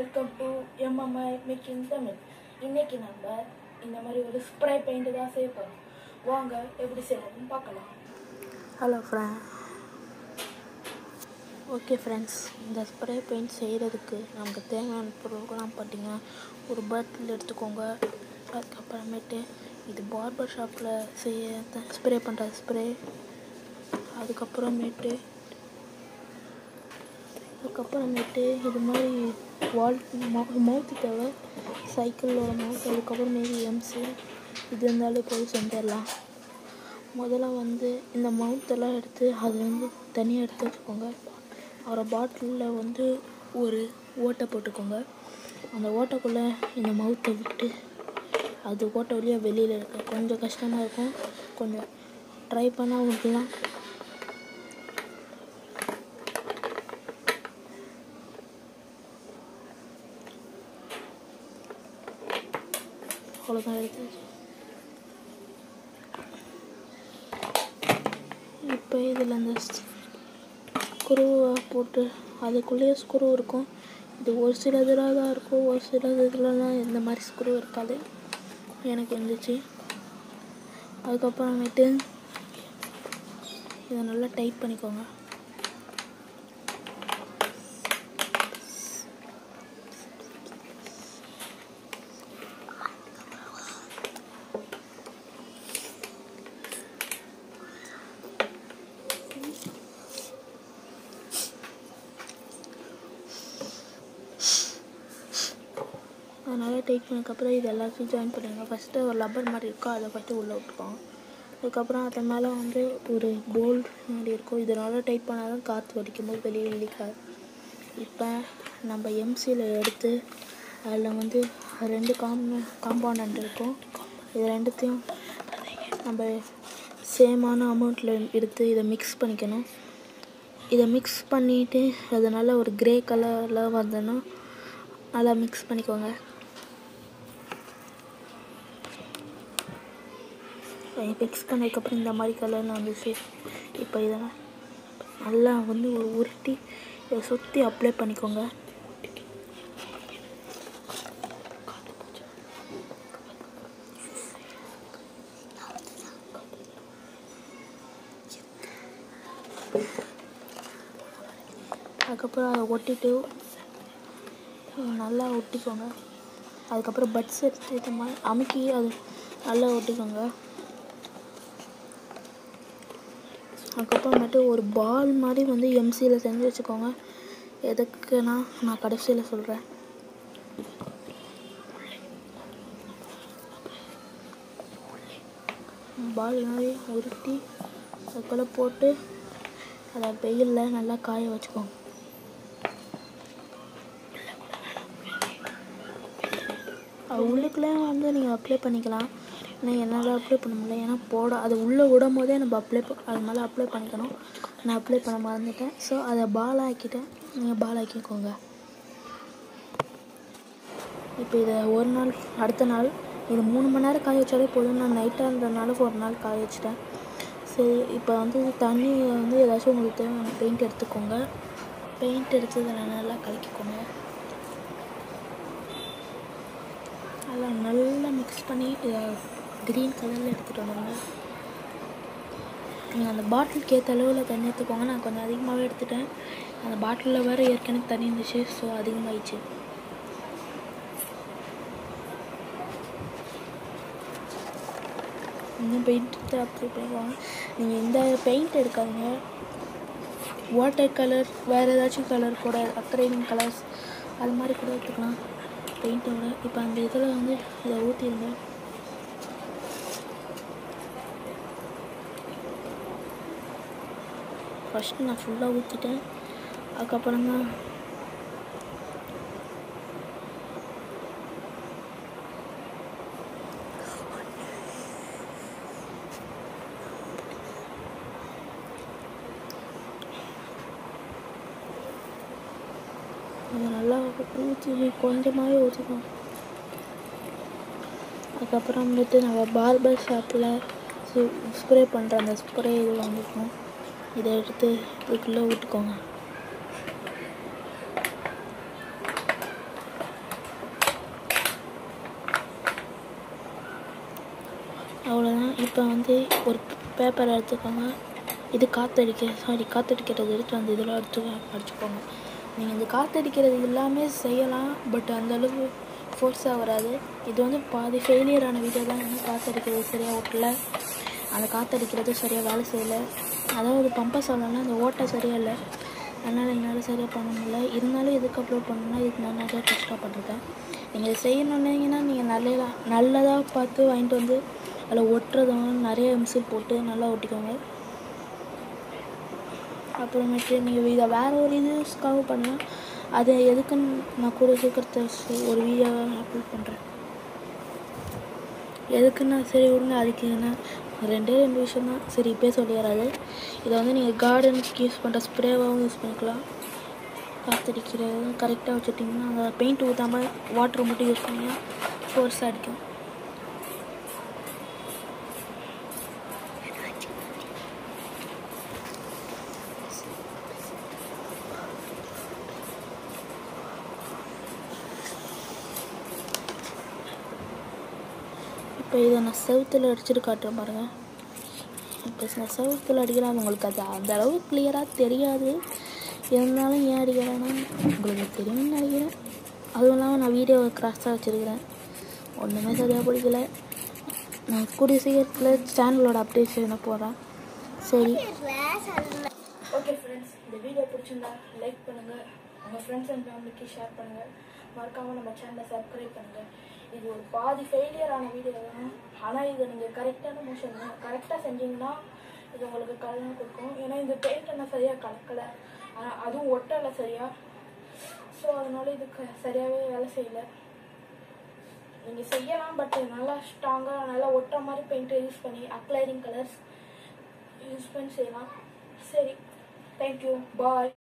welcome to MMI making Tamil இன்னைக்கு நம்ம இந்த மாதிரி ஒரு ஸ்ப்ரே பெயிண்ட் தான் செய்ய போகிறோம் வாங்க எப்படி செய்யறதுன்னு பார்க்கலாம் ஹலோ ஃப்ரெண்ட் ஓகே ஃப்ரெண்ட்ஸ் இந்த ஸ்ப்ரே பெயிண்ட் செய்கிறதுக்கு நமக்கு தேவையான பொருட்கள்லாம் பார்த்தீங்கன்னா ஒரு பாட்டில் எடுத்துக்கோங்க அதுக்கப்புறமேட்டு இது பார்பர் ஷாப்பில் செய்ய ஸ்ப்ரே பண்ணுற ஸ்ப்ரே அதுக்கப்புறமேட்டு அதுக்கப்புறமேட்டு இது மாதிரி வால் மவுத்து தேவை சைக்கிளோட மவுத் அதுக்கப்புறமேட்டு எம்சி இது இருந்தாலே போய் செஞ்சிடலாம் முதல்ல வந்து இந்த மவுத்தெல்லாம் எடுத்து அது வந்து தனியாக எடுத்து வச்சுக்கோங்க அப்புறம் பாட்டிலில் வந்து ஒரு ஓட்டை போட்டுக்கோங்க அந்த ஓட்டைக்குள்ளே இந்த மவுத்தை விட்டு அது ஓட்டை வழியாக வெளியில் இருக்க கொஞ்சம் கஷ்டமாக இருக்கும் கொஞ்சம் ட்ரை பண்ணால் விடலாம் அவ்வளோதான் எடுத்து இப்போ இதில் அந்த ஸ்க்ரூவை போட்டு அதுக்குள்ளேயே ஸ்க்ரூ இருக்கும் இது ஒரு சில இதில் தான் இருக்கும் ஒரு சில இதுலலாம் இந்த மாதிரி ஸ்க்ரூ இருக்காது எனக்கு இருந்துச்சு அதுக்கப்புறமேட்டு இதை நல்லா டைட் பண்ணிக்கோங்க அதனால் டைட் பண்ணதுக்கப்புறம் இது எல்லாத்தையும் ஜாயின் பண்ணிடுங்க ஃபஸ்ட்டு ஒரு லப்பர் மாதிரி இருக்கும் அதை ஃபஸ்ட்டு உள்ளே விட்டுக்கோங்க அதுக்கப்புறம் அது மேலே வந்து ஒரு போல்ட் மாதிரி இருக்கும் இதனால் டைட் பண்ணால் தான் காற்று வடிக்கும்போது வெளியே வெளிக்காது இப்போ நம்ம எம்சியில் எடுத்து அதில் வந்து ரெண்டு காம் காம்பவுண்ட் இருக்கும் இது ரெண்டுத்தையும் நம்ம சேமான அமௌண்ட்டில் எடுத்து இதை மிக்ஸ் பண்ணிக்கணும் இதை மிக்ஸ் பண்ணிவிட்டு அது நல்லா ஒரு க்ரே கலரில் வந்தோன்னா நல்லா மிக்ஸ் பண்ணிக்கோங்க மிக்ஸ் பண்ணதுக்கப்புறம் இந்த மாதிரி கலரில் வந்துச்சு இப்போ இதை நல்லா வந்து ஒரு உருட்டி இதை சுற்றி அப்ளை பண்ணிக்கோங்க அதுக்கப்புறம் அதை ஒட்டிட்டு நல்லா ஒட்டிக்கோங்க அதுக்கப்புறம் பட்ஸ் எடுத்து இது மாதிரி அமுக்கி அது நல்லா ஒட்டிக்கோங்க அதுக்கப்புறமேட்டு ஒரு பால் மாதிரி வந்து எம்சியில் செஞ்சு வச்சுக்கோங்க எதுக்குன்னா நான் கடைசியில் சொல்கிறேன் பால் மாதிரி உருட்டி அதுக்குள்ளே போட்டு அதை வெயிலில் நல்லா காய வச்சுக்கோங்க உள்ளுக்குள்ளே வந்து நீங்கள் அப்ளை பண்ணிக்கலாம் ஆனால் என்னால் அப்ளை பண்ண முடியல ஏன்னா போட அதை உள்ளே விடும் போதே நம்ம அப்ளை அது மேலே அப்ளை பண்ணிக்கணும் நான் அப்ளை பண்ண மறந்துட்டேன் ஸோ அதை பால் ஆக்கிட்டேன் நீங்கள் பால் ஆக்கிக்கோங்க இப்போ இதை ஒரு நாள் அடுத்த நாள் இது மூணு மணி நேரம் காய வச்சாலே போதும் நான் நைட்டாக இருந்ததுனால ஒரு நாள் காய வச்சிட்டேன் சரி இப்போ வந்து தண்ணி வந்து ஏதாச்சும் உங்களுக்கு தேவையான பெயிண்ட் எடுத்துக்கோங்க பெயிண்ட் எடுத்து இதில் நல்லா கலக்கிக்கோங்க அதெல்லாம் நல்லா மிக்ஸ் பண்ணி இதை க்ரீன் கலரில் எடுத்துகிட்டு வந்துடுங்க நீங்கள் அந்த பாட்டிலுக்கு ஏற்ற அளவில் தண்ணி எடுத்துக்கோங்க நான் கொஞ்சம் அதிகமாகவே எடுத்துட்டேன் அந்த பாட்டிலில் வேறு ஏற்கனவே தண்ணி இருந்துச்சு ஸோ அதிகமாகிடுச்சு இன்னும் பெயிண்ட் எடுத்து அப்ளை பண்ணிக்குவாங்க நீங்கள் இந்த பெயிண்ட் எடுக்காதீங்க வாட்டர் கலர் வேறு ஏதாச்சும் கலர் கூட அக்ரைலிங் கலர்ஸ் அது மாதிரி கூட எடுத்துக்கலாம் பெயிண்டோட இப்போ அந்த இதில் வந்து இதை ஊற்றிடுங்க ஃபஸ்ட்டு நான் ஃபுல்லாக ஊற்றிட்டேன் அதுக்கப்புறம் தான் அதை நல்லா ஊற்றி கொஞ்சமாகவே ஊற்றிக்கணும் அதுக்கப்புறம் வந்துட்டு நம்ம பார்பர் ஷாப்பில் ஸ்ப்ரே பண்ணுற அந்த ஸ்ப்ரே இது வாங்கிக்கணும் இதை எடுத்து இதுக்குள்ளே விட்டுக்கோங்க இப்போ வந்து ஒரு பேப்பர் எடுத்துக்கோங்க இது காற்றடிக்க சாரி காற்றடிக்கிறது எடுத்து அந்த இதில் எடுத்து அடிச்சுக்கோங்க நீங்கள் இந்த காற்றடிக்கிறது எல்லாமே செய்யலாம் பட் அந்தளவுக்கு ஃபோர்ஸாக வராது இது வந்து பாதி ஃபெயிலியரான வீடியோ தான் வந்து காற்றடிக்கிறது சரியாக ஓட்டல அந்த காற்றடிக்கிறது சரியாக வேலை செய்யலை அதாவது பம்பை சொல்லலாம் அந்த ஓட்டை சரியாக இல்லை அதனால் என்னால் சரியாக பண்ண முடியல இருந்தாலும் எதுக்கு அப்லோட் பண்ணணும்னா இதுக்கு நான் நிறையா கஷ்டப்பட்டிருக்கேன் நீங்கள் இதை செய்யணுன்னீங்கன்னா நீங்கள் நல்லதா நல்லதாக பார்த்து வாங்கிட்டு வந்து அதில் ஒட்டுறதும் நிறைய மிஷின் போட்டு நல்லா ஒட்டிக்கோங்க அப்புறமேட்டு நீங்கள் இதை வேறு ஒரு இதுக்காக பண்ணலாம் அது எதுக்குன்னு நான் கூட சீக்கிரத்தை செ- ஒரு வீடியோ அப்லோட் பண்ணுறேன் எதுக்குன்னா சரி விடுங்க அதுக்கு என்ன ரெண்டே ரெண்டு விஷயம் தான் சரி இப்போயே சொல்லிடுறாது இதை வந்து நீங்கள் கார்டனுக்கு யூஸ் பண்ணுற ஸ்ப்ரேவாகவும் யூஸ் பண்ணிக்கலாம் காற்றடிக்கிறது கரெக்டாக வச்சுட்டிங்கன்னா அந்த பெயிண்ட் ஊற்றாமல் வாட்டர் மட்டும் யூஸ் பண்ணிங்கன்னா ஃபோர்ஸாக அடிக்கும் இப்போ இதை நான் செவுத்தில் அடிச்சுட்டு காட்டுறேன் பாருங்கள் இப்போ நான் செவுத்தில் அடிக்கிறேன் அது உங்களுக்கு அது அந்த அளவு கிளியராக தெரியாது இருந்தாலும் ஏன் அடிக்கிறேன்னா உங்களுக்கு தெரியும்னு நினைக்கிறேன் அதுவும் இல்லாமல் நான் வீடியோவை கிராஸாக வச்சுருக்கிறேன் ஒன்றுமே சரியாக பிடிக்கல நான் கூடிய சீக்கிரத்தில் சேனலோட அப்டேஷனை போடுறேன் சரி ஓகே ஃப்ரெண்ட்ஸ் இந்த வீடியோ பிடிச்சிருந்தா லைக் பண்ணுங்க உங்க ஃப்ரெண்ட்ஸ் அண்ட் ஃபேமிலிக்கு ஷேர் பண்ணுங்க மறக்காம நம்ம சேனலை சப்ஸ்கிரைப் பண்ணுங்க இது ஒரு பாதி ஃபெயிலியர் ஆன வீடியோ தான் ஆனால் இதை நீங்கள் கரெக்டான மோஷன் கரெக்டாக செஞ்சீங்கன்னா இது உங்களுக்கு கலந்து கொடுக்கும் ஏன்னா இந்த பெயிண்ட் நான் சரியாக கலக்கலை ஆனால் அதுவும் ஒட்டலை சரியா ஸோ அதனால இது க- சரியாகவே வேலை செய்யல நீங்கள் செய்யலாம் பட் நல்லா ஸ்ட்ராங்காக நல்லா ஒட்டுற மாதிரி பெயிண்ட்டை யூஸ் பண்ணி அக்ளைரிங் கலர்ஸ் யூஸ் பண்ணி செய்யலாம் சரி தேங்க்யூ பாய்